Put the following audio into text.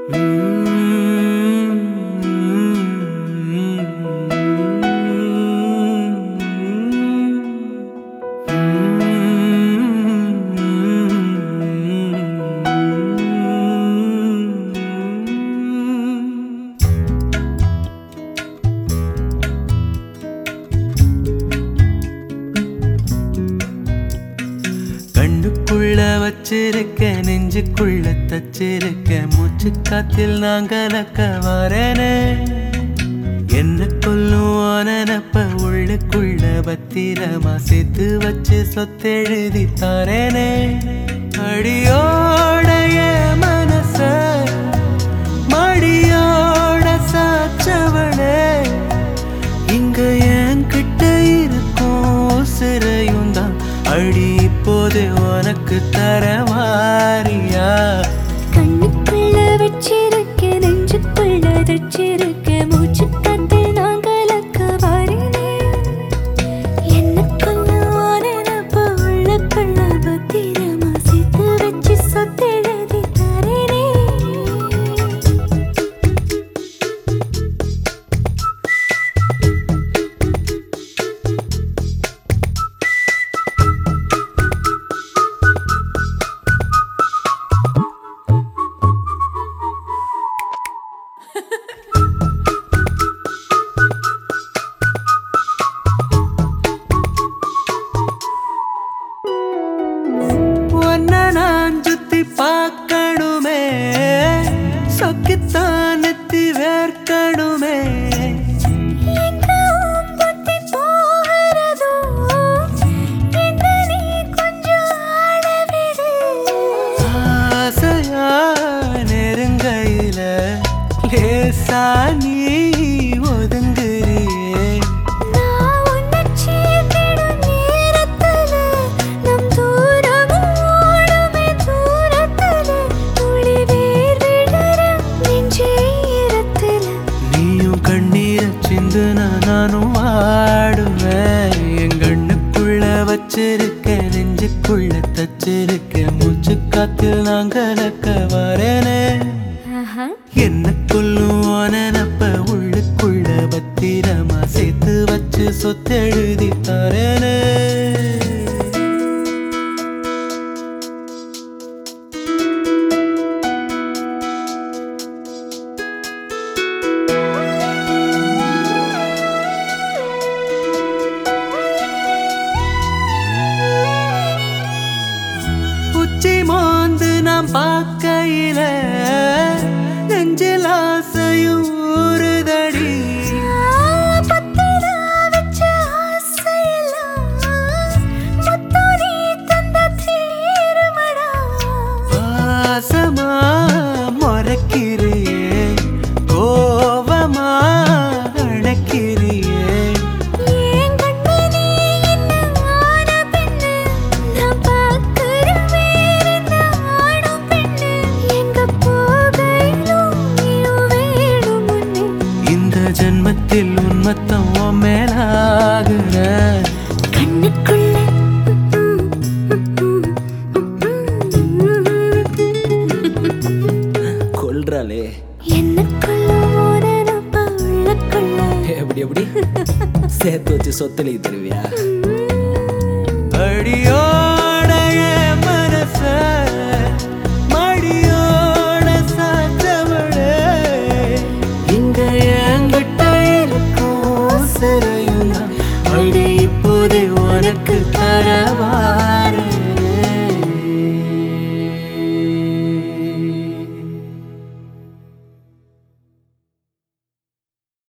கண்ணுக்குள்ள வச்சிருக்க நெஞ்சுக்குள்ள தச்சிருக்க மூச்சு காத்தில் நான் கலக்க வரேனே என்ன கொல்லும் நினப்ப உள்ளுக்குள்ள பத்திரமா சேர்த்து வச்சு சொத்தெழுதி தரேனே அடியோடைய மனச மடியோட சாச்சவளே இங்க என்கிட்ட இருக்கும் சிறையும் தான் அடி இப்போது உனக்கு தரவாரியா கண்ணுக்குள்ள வச்சிருக்க நெஞ்சுக்குள்ள தச்சிருக்க மூச்சு காத்து நான் கலக்க வரேனே என்னக்குள்ள நினப்பு உள்ளுக்குள்ள பத்திரமா சேர்த்து வச்சு சொத்தெழுதி தரேனே உன்னை நான் சுத்தி பார்க்கணுமே சொக்கித்தான் நெத்தி வேர்க்கணுமே எங்க உன் புத்தி போகிறதோ என்ன நீ கொஞ்சம் ஆளவிடு ஆசையா நெருங்கையில லேசா நீ ஒதுங்குறியே நான் உன்னை சேர்த்திடும் நேரத்துல நம் தூரமும் ஓடுமே தூரத்துல துளி வேர் விழற நெஞ்சே ஈரத்துல நீயும் கண்ணீரை சிந்துனா நானும் வாடுவேன் என் கண்ணுக்குள்ள வச்சிருக்க நெஞ்சுக்குள்ள தச்சிருக்க மூச்சு காத்தில் நான் கலக்க வரேனே ஆஹா என்ன கொல்லும் நினப்ப உள்ளுக்குள்ள பத்திரமா சேர்த்து வச்சு சொத்தெழுதி தரேனே உச்சி மோந்து நாம் பார்க்கையில நெஞ்சில் ஆசையும் ஊறுதடி பத்திரா வச்ச ஆசையெல்லாம் முத்தம் நீ தந்த தீருமடா பாசமா மறக்கிறியே கோவமா அணைக்கிறியே ஏன் கண்ணு நீ என்ன ஆன பெண்ணு நான் பார்க்கிற வேறென்ன ஆணும் பெண்ணு எங்க போகையிலும் நீயும் வேணும் முன்னே இந்த ஜென்மத்தில் உன்மத்தம் உன் மேலாகுற கண்ணுக்குள்ள கொல்றாளே என்னக்குள்ள ஒரு நப்ப உள்ளக்குள்ள எப்படி எப்படி சேர்த்து வச்சு சொத்துல தருவியா